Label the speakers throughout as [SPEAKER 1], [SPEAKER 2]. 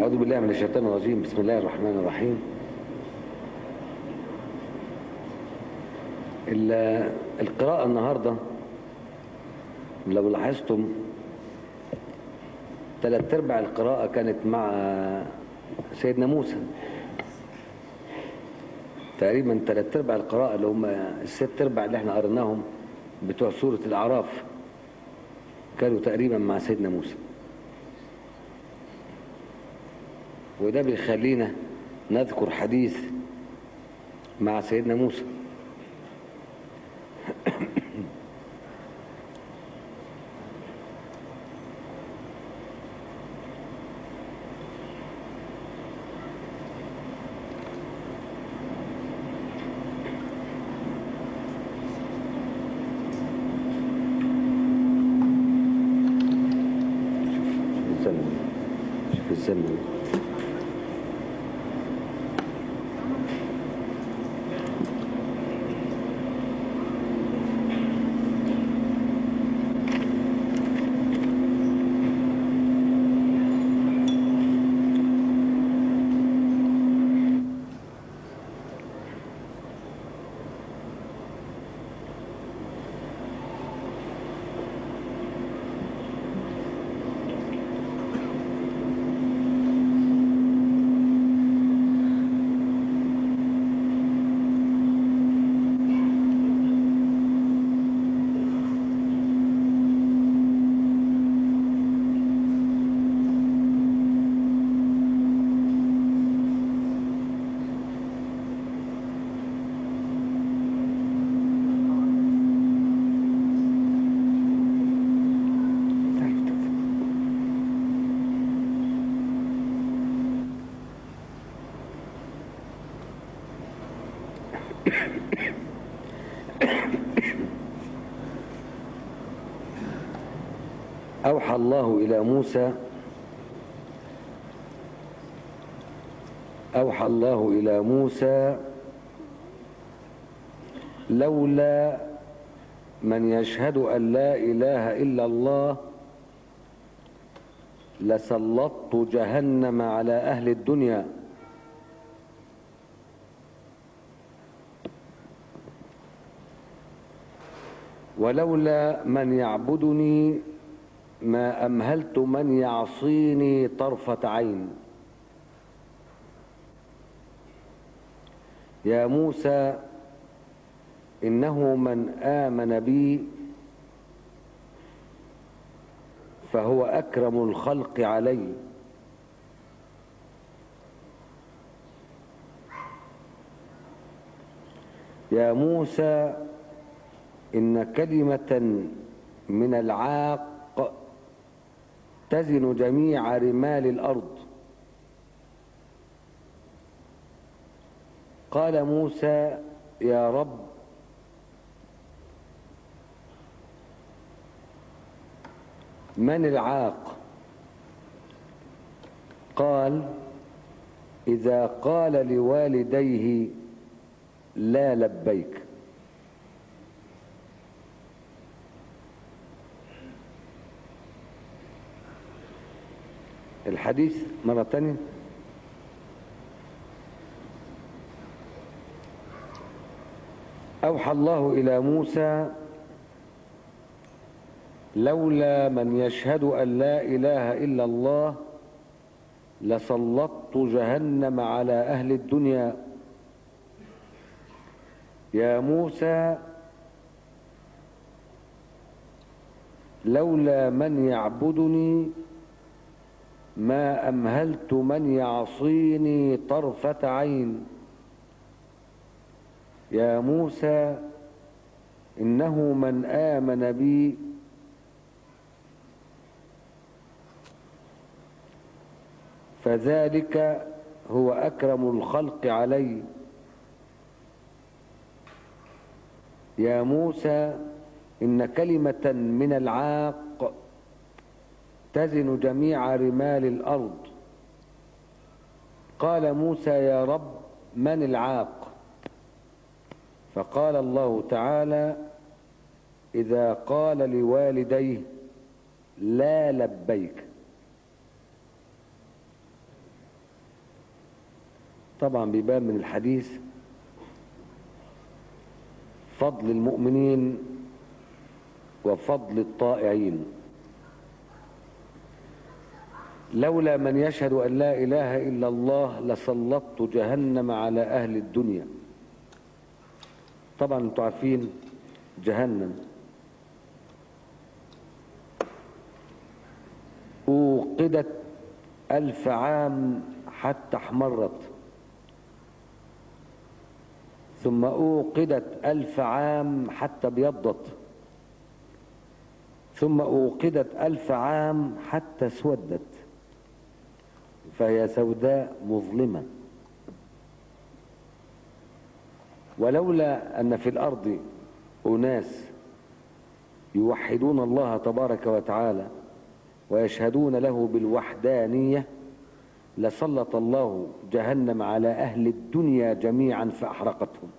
[SPEAKER 1] أعوذ بالله من الشيطان الرجيم بسم الله الرحمن الرحيم ال- القراءة النهاردة لو لاحظتم ثلاث ارباع القراءة كانت مع سيدنا موسى تقريبا ثلاث ارباع القراءة اللي هم الست ارباع اللي احنا قريناهم بتوع سورة الأعراف كانوا تقريبا مع سيدنا موسى وده بيخلينا نذكر حديث مع سيدنا موسى شوف الزمن شوف الزمن أوحى الله إلى موسى أوحى الله إلى موسى لولا من يشهد أن لا إله إلا الله لسلطت جهنم على أهل الدنيا ولولا من يعبدني ما أمهلت من يعصيني طرفة عين يا موسى إنه من آمن بي فهو أكرم الخلق علي يا موسى إن كلمة من العاق تزن جميع رمال الأرض قال موسى يا رب من العاق قال إذا قال لوالديه لا لبيك الحديث مرة تانية أوحى الله إلى موسى لولا من يشهد أن لا إله إلا الله لسلطت جهنم على أهل الدنيا يا موسى لولا من يعبدني ما أمهلت من يعصيني طرفة عين يا موسى إنه من آمن بي فذلك هو أكرم الخلق علي يا موسى إن كلمة من العاق تزن جميع رمال الأرض قال موسى يا رب من العاق فقال الله تعالى إذا قال لوالديه لا لبيك طبعا بيبان من الحديث فضل المؤمنين وفضل الطائعين لولا من يشهد أن لا إله إلا الله لسلطت جهنم على أهل الدنيا طبعا انتوا عارفين جهنم أوقدت ألف عام حتى احمرت ثم أوقدت ألف عام حتى ابيضت ثم أوقدت ألف عام حتى اسودت فهي سوداء مظلمة ولولا أن في الأرض أناس يوحدون الله تبارك وتعالى ويشهدون له بالوحدانية لسلط الله جهنم على أهل الدنيا جميعا فأحرقتهم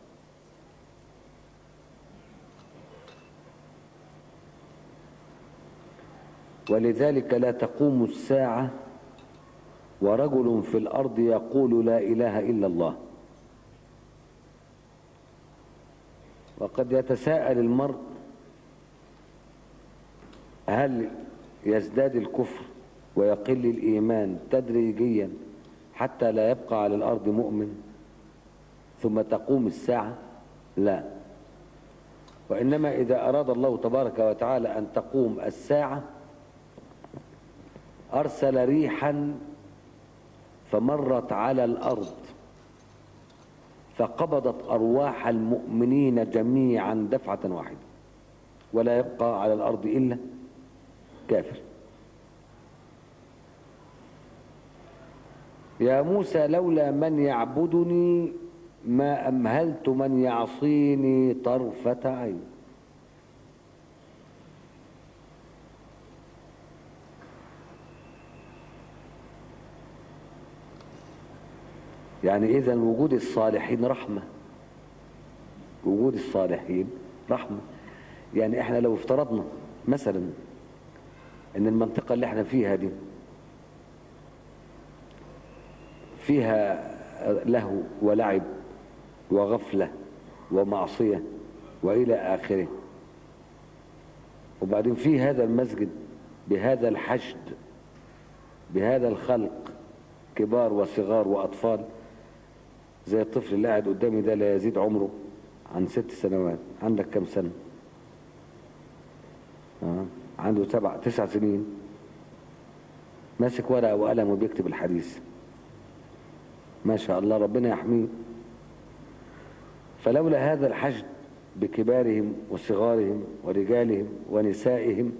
[SPEAKER 1] ولذلك لا تقوم الساعة ورجل في الأرض يقول لا إله إلا الله وقد يتساءل المرء هل يزداد الكفر ويقل الإيمان تدريجيا حتى لا يبقى على الأرض مؤمن ثم تقوم الساعة لا وإنما إذا أراد الله تبارك وتعالى أن تقوم الساعة أرسل ريحا فمرت على الأرض فقبضت أرواح المؤمنين جميعا دفعة واحدة ولا يبقى على الأرض إلا كافر يا موسى لولا من يعبدني ما أمهلت من يعصيني طرفة عين يعني إذا وجود الصالحين رحمة وجود الصالحين رحمة يعني احنا لو افترضنا مثلا ان المنطقة اللي احنا فيها دي فيها لهو ولعب وغفلة ومعصية وإلى آخره وبعدين في هذا المسجد بهذا الحشد بهذا الخلق كبار وصغار وأطفال زي الطفل اللي قاعد قدامي ده لا يزيد عمره عن ست سنوات عندك كم سنة آه. عنده سبع تسع سنين ماسك ورقة وقلم وبيكتب الحديث ما شاء الله ربنا يحميه فلولا هذا الحشد بكبارهم وصغارهم ورجالهم ونسائهم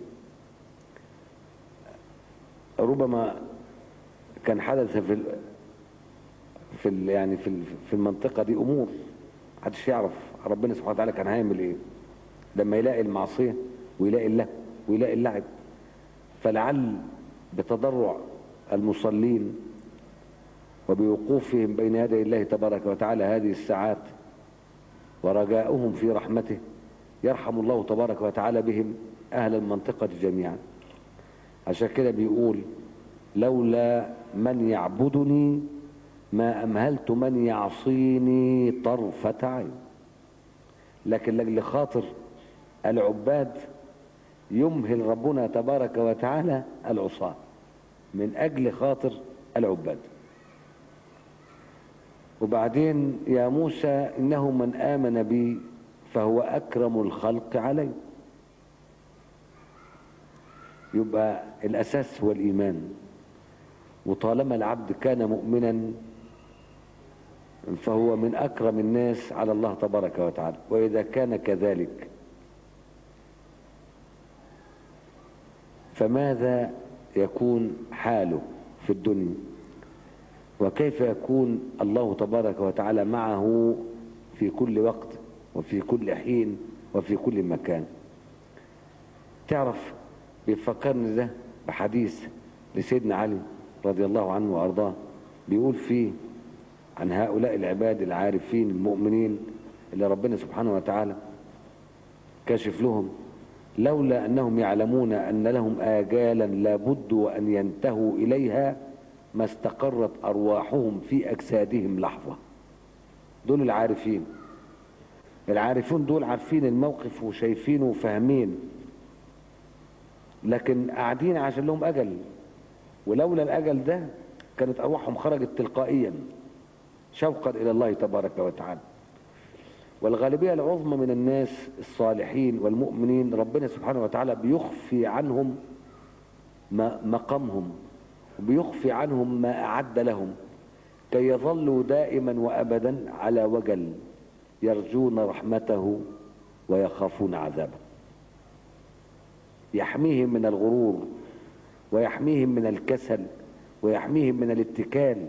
[SPEAKER 1] ربما كان حدث في ال في ال يعني في ال في المنطقة دي أمور محدش يعرف ربنا سبحانه وتعالى كان هيعمل إيه لما يلاقي المعصية ويلاقي اللهو ويلاقي اللعب فلعل بتضرع المصلين وبوقوفهم بين يدي الله تبارك وتعالى هذه الساعات ورجاؤهم في رحمته يرحم الله تبارك وتعالى بهم أهل المنطقة جميعا عشان كده بيقول لولا من يعبدني ما أمهلت من يعصيني طرفة عين لكن لأجل خاطر العباد يمهل ربنا تبارك وتعالى العصاة من أجل خاطر العباد وبعدين يا موسى إنه من آمن بي فهو أكرم الخلق علي يبقى الأساس هو الإيمان وطالما العبد كان مؤمنا فهو من أكرم الناس على الله تبارك وتعالى وإذا كان كذلك فماذا يكون حاله في الدنيا وكيف يكون الله تبارك وتعالى معه في كل وقت وفي كل حين وفي كل مكان تعرف بيفكرني ده بحديث لسيدنا علي رضي الله عنه وارضاه بيقول فيه عن هؤلاء العباد العارفين المؤمنين اللي ربنا سبحانه وتعالى كاشف لهم لولا أنهم يعلمون أن لهم آجالا لابد وأن ينتهوا إليها ما استقرت أرواحهم في أجسادهم لحظة دول العارفين العارفون دول عارفين الموقف وشايفينه وفاهمين لكن قاعدين عشان لهم أجل ولولا الأجل ده كانت أرواحهم خرجت تلقائيا شوقا إلى الله تبارك وتعالى والغالبية العظمى من الناس الصالحين والمؤمنين ربنا سبحانه وتعالى بيخفي عنهم مقامهم وبيخفي عنهم ما أعد لهم كي يظلوا دائما وأبدا على وجل يرجون رحمته ويخافون عذابه يحميهم من الغرور ويحميهم من الكسل ويحميهم من الاتكال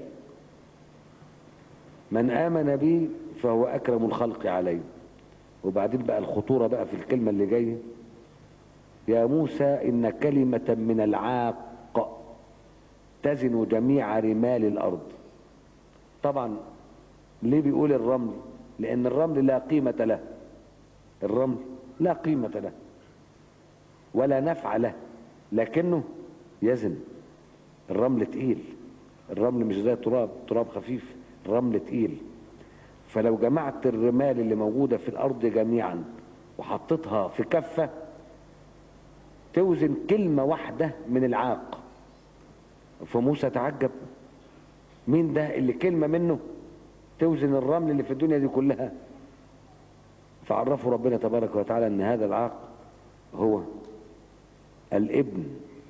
[SPEAKER 1] من آمن بي فهو أكرم الخلق علي وبعدين بقى الخطورة بقى في الكلمة اللي جاية يا موسى إن كلمة من العاق تزن جميع رمال الأرض طبعا ليه بيقول الرمل لأن الرمل لا قيمة له الرمل لا قيمة له ولا نفع له لكنه يزن الرمل تقيل الرمل مش زي التراب تراب خفيف الرمل تقيل فلو جمعت الرمال اللي موجودة في الأرض جميعا وحطيتها في كفة توزن كلمة واحدة من العاق فموسى تعجب مين ده اللي كلمة منه توزن الرمل اللي في الدنيا دي كلها فعرفوا ربنا تبارك وتعالى ان هذا العاق هو الابن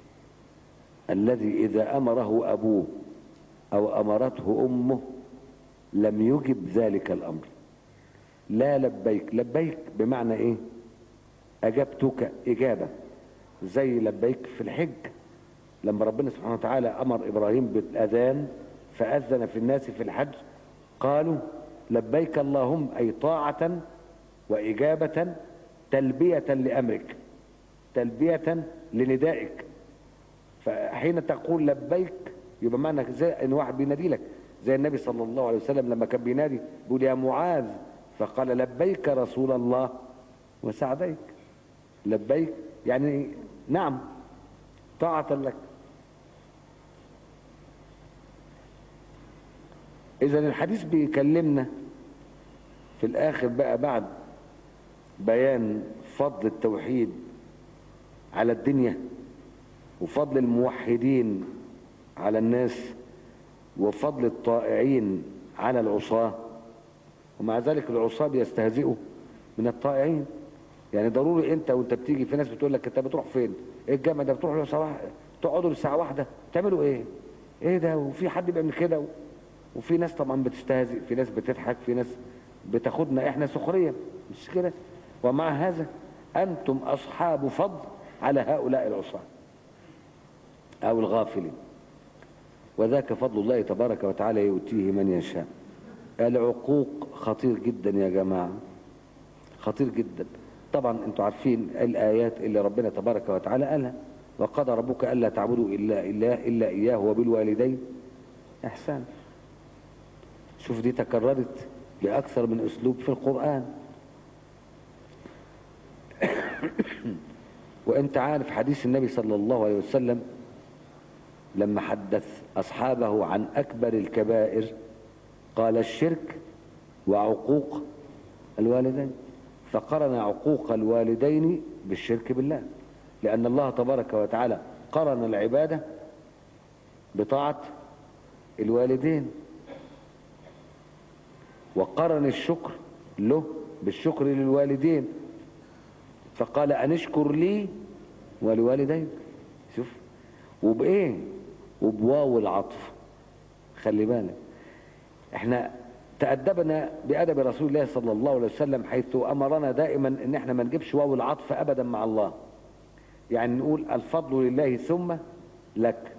[SPEAKER 1] الذي اذا امره ابوه او امرته امه لم يجب ذلك الامر لا لبيك لبيك بمعنى ايه اجبتك اجابه زي لبيك في الحج لما ربنا سبحانه وتعالى امر ابراهيم بالاذان فاذن في الناس في الحج قالوا لبيك اللهم اي طاعه واجابه تلبيه لامرك تلبيه لندائك فحين تقول لبيك يبقى معنى زي ان واحد بينادي لك زي النبي صلى الله عليه وسلم لما كان بينادي بيقول يا معاذ فقال لبيك رسول الله وسعديك لبيك يعني نعم طاعة لك اذا الحديث بيكلمنا في الاخر بقى بعد بيان فضل التوحيد على الدنيا وفضل الموحدين على الناس وفضل الطائعين على العصاة ومع ذلك العصاة بيستهزئوا من الطائعين يعني ضروري انت وانت بتيجي في ناس بتقول لك انت بتروح فين ايه الجامع ده بتروح له ساعه تقعدوا لساعه واحده تعملوا ايه ايه ده وفي حد بيعمل كده وفي ناس طبعا بتستهزئ في ناس بتضحك في ناس بتاخدنا احنا سخريا مش كده ومع هذا انتم اصحاب فضل على هؤلاء العصاة او الغافلين وذاك فضل الله تبارك وتعالى يؤتيه من يشاء العقوق خطير جدا يا جماعة خطير جدا طبعا انتوا عارفين الآيات اللي ربنا تبارك وتعالى قالها وقضى ربك ألا تعبدوا إلا, إلا, إلا إياه وبالوالدين إحسان شوف دي تكررت بأكثر من أسلوب في القرآن وانت عارف حديث النبي صلى الله عليه وسلم لما حدث أصحابه عن أكبر الكبائر قال الشرك وعقوق الوالدين فقرن عقوق الوالدين بالشرك بالله لأن الله تبارك وتعالى قرن العبادة بطاعة الوالدين وقرن الشكر له بالشكر للوالدين فقال أنشكر لي ولوالديك شوف وبإيه وبواو العطف خلي بالك احنا تأدبنا بأدب رسول الله صلى الله عليه وسلم حيث أمرنا دائما ان احنا ما نجيبش واو العطف أبدا مع الله يعني نقول الفضل لله ثم لك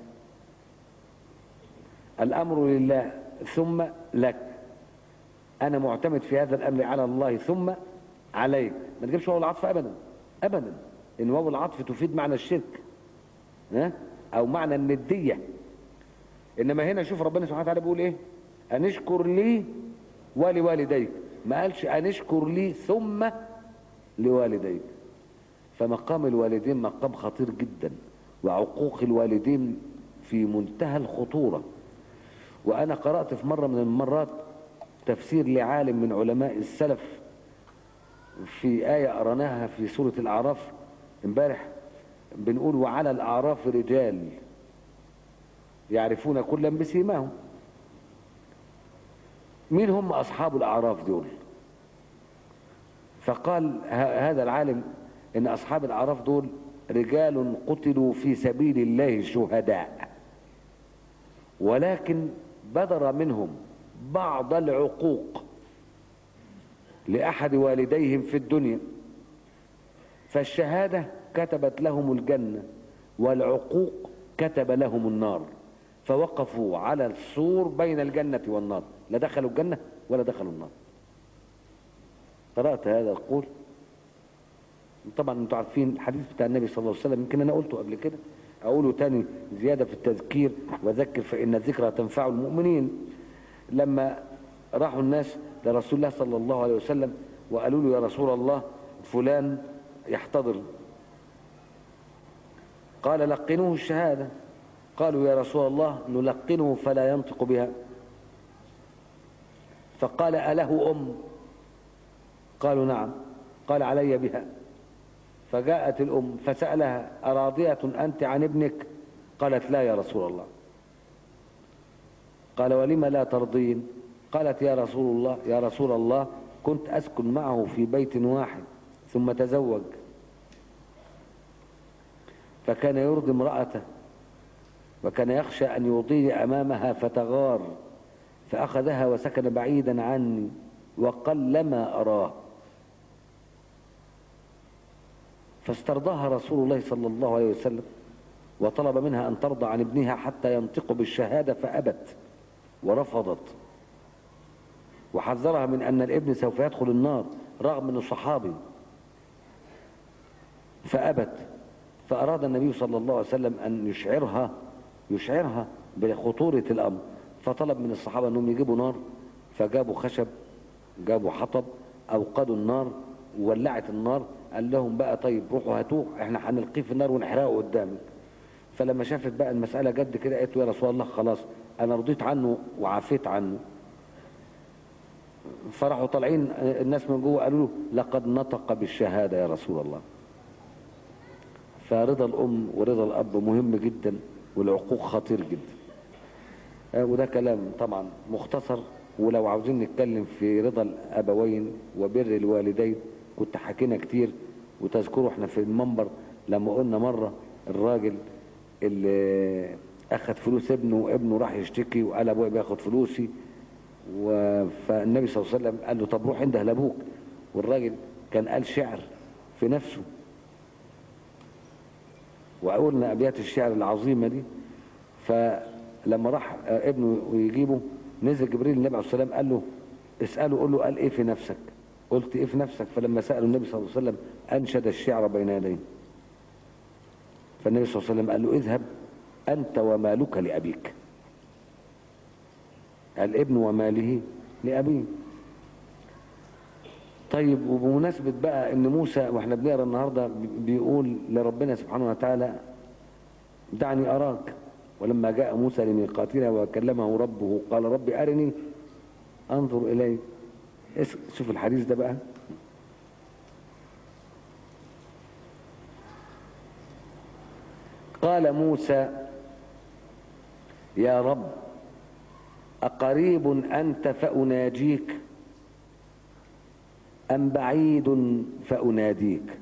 [SPEAKER 1] الأمر لله ثم لك أنا معتمد في هذا الأمر على الله ثم عليك ما نجيبش واو العطف أبدا أبدا إن واو العطف تفيد معنى الشرك ها أو معنى الندية إنما هنا شوف ربنا سبحانه وتعالى بيقول إيه أنشكر لي ولوالديك ما قالش أنشكر لي ثم لوالديك فمقام الوالدين مقام خطير جدا وعقوق الوالدين في منتهى الخطورة وأنا قرأت في مرة من المرات تفسير لعالم من علماء السلف في آية قرناها في سورة الأعراف امبارح بنقول وعلى الأعراف رجال يعرفون كلا بسيماهم مين هم أصحاب الأعراف دول فقال هذا العالم إن أصحاب الأعراف دول رجال قتلوا في سبيل الله شهداء ولكن بدر منهم بعض العقوق لأحد والديهم في الدنيا فالشهادة كتبت لهم الجنة والعقوق كتب لهم النار فوقفوا على السور بين الجنة والنار لا دخلوا الجنة ولا دخلوا النار قرأت هذا القول طبعا انتوا عارفين الحديث بتاع النبي صلى الله عليه وسلم يمكن انا قلته قبل كده اقوله تاني زيادة في التذكير وذكر فإن الذكرى تنفع المؤمنين لما راحوا الناس لرسول الله صلى الله عليه وسلم وقالوا له يا رسول الله فلان يحتضر قال لقنوه الشهادة قالوا يا رسول الله نلقنه فلا ينطق بها فقال أله أم قالوا نعم قال علي بها فجاءت الأم فسألها أراضية أنت عن ابنك قالت لا يا رسول الله قال ولم لا ترضين قالت يا رسول الله يا رسول الله كنت أسكن معه في بيت واحد ثم تزوج فكان يرضي امرأته وكان يخشى أن يوضيني أمامها فتغار فأخذها وسكن بعيدا عني وقلما أراه فاسترضاها رسول الله صلى الله عليه وسلم وطلب منها أن ترضى عن ابنها حتى ينطق بالشهادة فأبت ورفضت وحذرها من أن الابن سوف يدخل النار رغم أنه صحابي فأبت فأراد النبي صلى الله عليه وسلم أن يشعرها يشعرها بخطورة الأمر فطلب من الصحابة أنهم يجيبوا نار فجابوا خشب جابوا حطب أوقدوا النار وولعت النار قال لهم بقى طيب روحوا هاتوه احنا هنلقيه في النار ونحرقه قدامك فلما شافت بقى المسألة جد كده قالت يا رسول الله خلاص أنا رضيت عنه وعافيت عنه فراحوا طالعين الناس من جوه قالوا له لقد نطق بالشهادة يا رسول الله فرضا الأم ورضا الأب مهم جدا والعقوق خطير جدا وده كلام طبعا مختصر ولو عاوزين نتكلم في رضا الأبوين وبر الوالدين كنت حكينا كتير وتذكروا احنا في المنبر لما قلنا مرة الراجل اللي أخذ فلوس ابنه وابنه راح يشتكي وقال أبويا بياخد فلوسي فالنبي صلى الله عليه وسلم قال له طب روح انده لابوك والراجل كان قال شعر في نفسه وقلنا أبيات الشعر العظيمة دي فلما راح ابنه ويجيبه نزل جبريل النبي عليه الصلاة والسلام قال له اسأله قول له قال ايه في نفسك قلت ايه في نفسك فلما سأله النبي صلى الله عليه وسلم أنشد الشعر بين يديه فالنبي صلى الله عليه وسلم قال له اذهب أنت ومالك لأبيك الابن وماله لأبيه طيب وبمناسبة بقى ان موسى واحنا بنقرا النهاردة بيقول لربنا سبحانه وتعالى دعني أراك ولما جاء موسى لميقاتنا وكلمه ربه قال رب أرني أنظر إليه شوف الحديث ده بقى قال موسى يا رب أقريب أنت فأناجيك أم بعيد فأناديك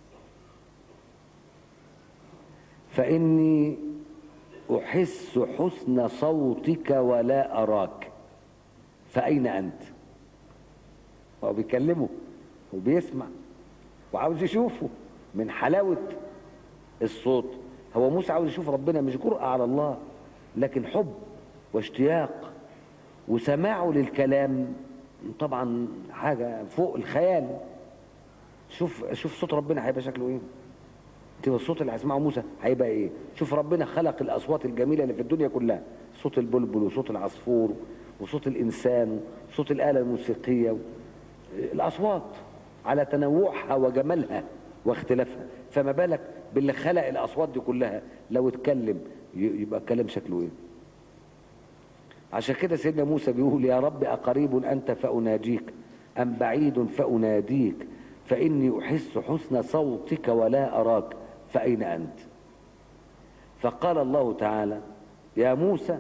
[SPEAKER 1] فإني أحس حسن صوتك ولا أراك فأين أنت هو بيكلمه وبيسمع وعاوز يشوفه من حلاوة الصوت هو موسى عاوز يشوف ربنا مش جرأة على الله لكن حب واشتياق وسماعه للكلام طبعا حاجة فوق الخيال شوف شوف صوت ربنا هيبقى شكله ايه تبقى الصوت اللي هيسمعه موسى هيبقى ايه شوف ربنا خلق الاصوات الجميله اللي في الدنيا كلها صوت البلبل وصوت العصفور وصوت الانسان وصوت الاله الموسيقيه الاصوات على تنوعها وجمالها واختلافها فما بالك باللي خلق الاصوات دي كلها لو اتكلم يبقى الكلام شكله ايه عشان كده سيدنا موسى بيقول يا رب أقريب أنت فأناجيك أم بعيد فأناديك فإني أحس حسن صوتك ولا أراك فأين أنت فقال الله تعالى يا موسى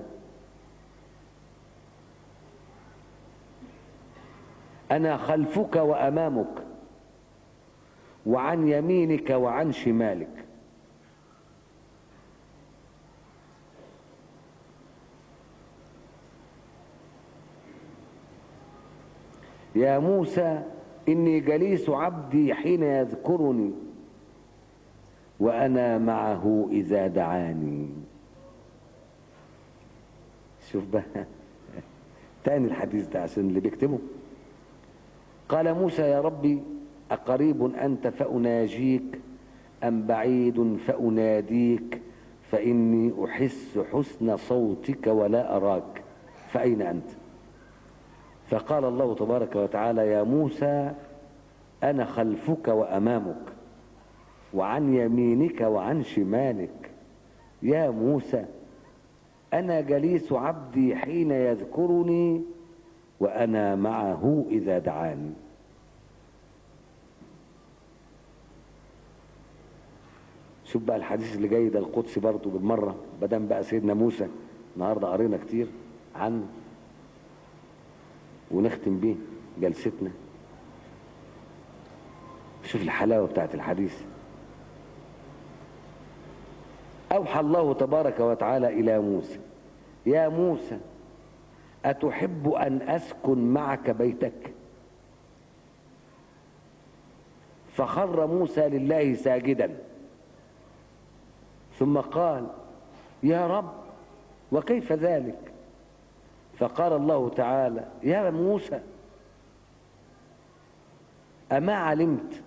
[SPEAKER 1] أنا خلفك وأمامك وعن يمينك وعن شمالك يا موسى إني جليس عبدي حين يذكرني وأنا معه إذا دعاني شوف بقى تاني الحديث ده عشان اللي بيكتبه قال موسى يا ربي أقريب أنت فأناجيك أم بعيد فأناديك فإني أحس حسن صوتك ولا أراك فأين أنت فقال الله تبارك وتعالى يا موسى أنا خلفك وأمامك وعن يمينك وعن شمالك يا موسى أنا جليس عبدي حين يذكرني وأنا معه إذا دعاني شوف بقى الحديث اللي جاي ده القدسي برضه بالمرة بدل بقى سيدنا موسى النهاردة قرينا كتير عنه ونختم بيه جلستنا شوف الحلاوة بتاعت الحديث أوحى الله تبارك وتعالى إلى موسى يا موسى أتحب أن أسكن معك بيتك فخر موسى لله ساجدا ثم قال يا رب وكيف ذلك فقال الله تعالى يا موسى أما علمت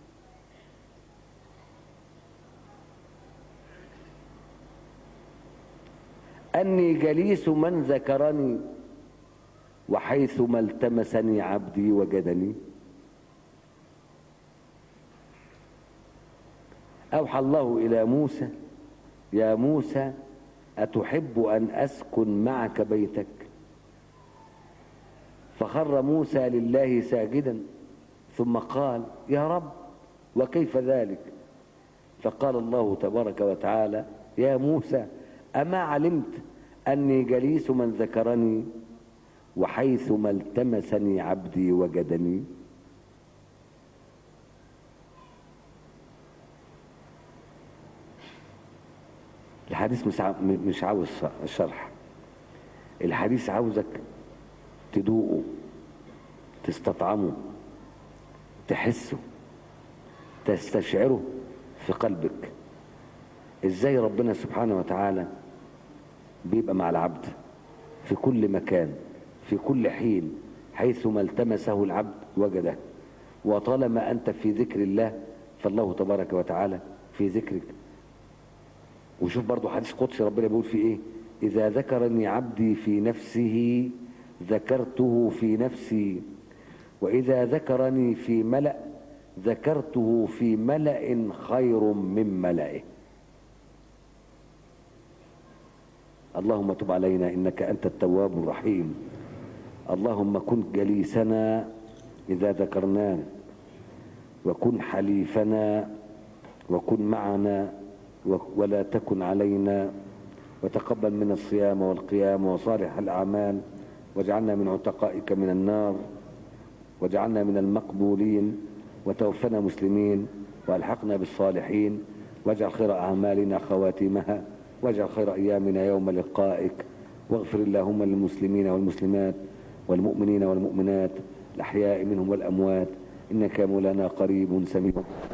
[SPEAKER 1] أني جليس من ذكرني وحيثما التمسني عبدي وجدني أوحى الله إلى موسى يا موسى أتحب أن أسكن معك بيتك فخر موسى لله ساجدا ثم قال يا رب وكيف ذلك فقال الله تبارك وتعالى يا موسى أما علمت أني جليس من ذكرني وحيثما التمسني عبدي وجدني الحديث مش مش عاوز شرح الحديث عاوزك تدوقه تستطعمه تحسه تستشعره في قلبك ازاي ربنا سبحانه وتعالى بيبقى مع العبد في كل مكان في كل حين حيثما التمسه العبد وجده وطالما أنت في ذكر الله فالله تبارك وتعالى في ذكرك وشوف برضو حديث قدسي ربنا بيقول فيه ايه إذا ذكرني عبدي في نفسه ذكرته في نفسي وإذا ذكرني في ملأ ذكرته في ملأ خير من ملئه اللهم تب علينا إنك أنت التواب الرحيم اللهم كن جليسنا إذا ذكرناك وكن حليفنا وكن معنا ولا تكن علينا وتقبل من الصيام والقيام وصالح الأعمال واجعلنا من عتقائك من النار واجعلنا من المقبولين وتوفنا مسلمين والحقنا بالصالحين واجعل خير أعمالنا خواتيمها واجعل خير أيامنا يوم لقائك واغفر اللهم للمسلمين والمسلمات والمؤمنين والمؤمنات الأحياء منهم والأموات إنك مولانا قريب سميع